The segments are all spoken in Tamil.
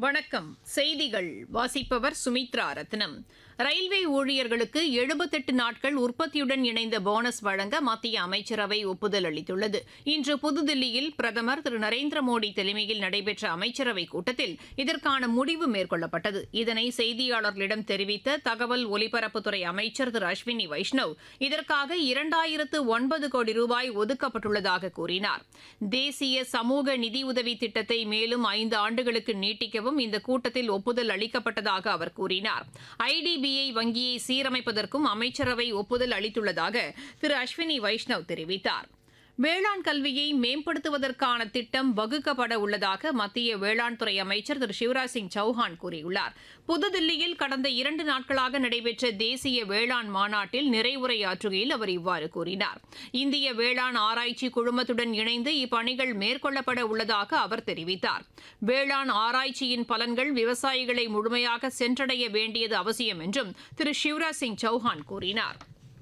வணக்கம் செய்திகள் வாசிப்பவர் சுமித்ரா ரத்னம் ரயில்வே ஊழியர்களுக்கு எழுபத்தெட்டு நாட்கள் உற்பத்தியுடன் இணைந்த போனஸ் வழங்க மத்திய அமைச்சரவை ஒப்புதல் அளித்துள்ளது இன்று புதுதில்லியில் பிரதமர் திரு நரேந்திர மோடி தலைமையில் நடைபெற்ற அமைச்சரவைக் கூட்டத்தில் இதற்கான முடிவு மேற்கொள்ளப்பட்டது இதனை செய்தியாளர்களிடம் தெரிவித்த தகவல் ஒலிபரப்புத்துறை அமைச்சர் திரு அஸ்வினி வைஷ்ணவ் இதற்காக இரண்டாயிரத்து ஒன்பது கோடி ரூபாய் ஒதுக்கப்பட்டுள்ளதாக கூறினார் தேசிய சமூக நிதியுதவி திட்டத்தை மேலும் ஐந்து ஆண்டுகளுக்கு நீட்டிக்கவும் இந்த கூட்டத்தில் ஒப்புதல் அளிக்கப்பட்டதாக அவர் கூறினார் ஐடிபிஐ வங்கியை சீரமைப்பதற்கும் அமைச்சரவை ஒப்புதல் அளித்துள்ளதாக திரு அஸ்வினி வைஷ்ணவ் தெரிவித்தார் வேளாண் கல்வியை மேம்படுத்துவதற்கான திட்டம் வகுக்கப்பட உள்ளதாக மத்திய வேளாண் துறை அமைச்சர் திரு சிவராஜ் சிங் சௌஹான் கூறியுள்ளார் புதுதில்லியில் கடந்த இரண்டு நாட்களாக நடைபெற்ற தேசிய வேளாண் மாநாட்டில் நிறைவுரையாற்றுகையில் அவர் இவ்வாறு கூறினார் இந்திய வேளாண் ஆராய்ச்சி குழுமத்துடன் இணைந்து இப்பணிகள் மேற்கொள்ளப்பட உள்ளதாக அவர் தெரிவித்தார் வேளாண் ஆராய்ச்சியின் பலன்கள் விவசாயிகளை முழுமையாக சென்றடைய வேண்டியது அவசியம் என்றும் திரு சிவராஜ் சிங் சௌஹான் கூறினார்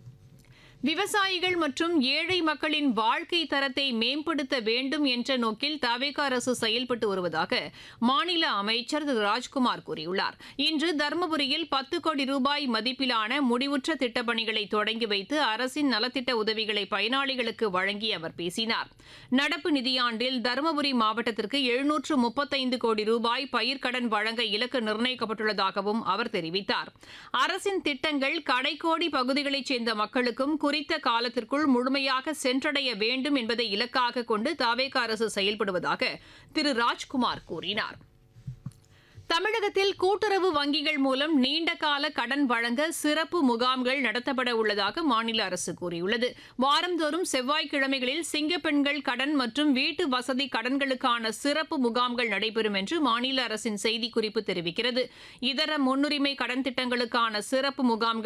விவசாயிகள் மற்றும் ஏழை மக்களின் வாழ்க்கை தரத்தை மேம்படுத்த வேண்டும் என்ற நோக்கில் தவேக அரசு செயல்பட்டு வருவதாக மாநில அமைச்சர் திரு ராஜ்குமார் கூறியுள்ளார் இன்று தருமபுரியில் பத்து கோடி ரூபாய் மதிப்பிலான முடிவுற்ற திட்டப்பணிகளை தொடங்கி வைத்து அரசின் நலத்திட்ட உதவிகளை பயனாளிகளுக்கு வழங்கி அவர் பேசினார் நடப்பு நிதியாண்டில் தருமபுரி மாவட்டத்திற்கு எழுநூற்று முப்பத்தைந்து கோடி ரூபாய் பயிர்க்கடன் வழங்க இலக்கு நிர்ணயிக்கப்பட்டுள்ளதாகவும் அவர் தெரிவித்தார் அரசின் திட்டங்கள் கடைக்கோடி பகுதிகளைச் சேர்ந்த மக்களுக்கும் குறித்த காலத்திற்குள் முழுமையாக சென்றடைய வேண்டும் என்பதை இலக்காக கொண்டு தாவேக அரசு செயல்படுவதாக திரு ராஜ்குமார் கூறினார் தமிழகத்தில் கூட்டுறவு வங்கிகள் மூலம் நீண்டகால கடன் வழங்க சிறப்பு முகாம்கள் நடத்தப்பட உள்ளதாக மாநில அரசு கூறியுள்ளது வாரந்தோறும் செவ்வாய்க்கிழமைகளில் சிங்கப்பெண்கள் கடன் மற்றும் வீட்டு வசதி கடன்களுக்கான சிறப்பு முகாம்கள் நடைபெறும் என்று மாநில அரசின் செய்திக்குறிப்பு தெரிவிக்கிறது இதர முன்னுரிமை கடன் திட்டங்களுக்கான சிறப்பு முகாம்கள்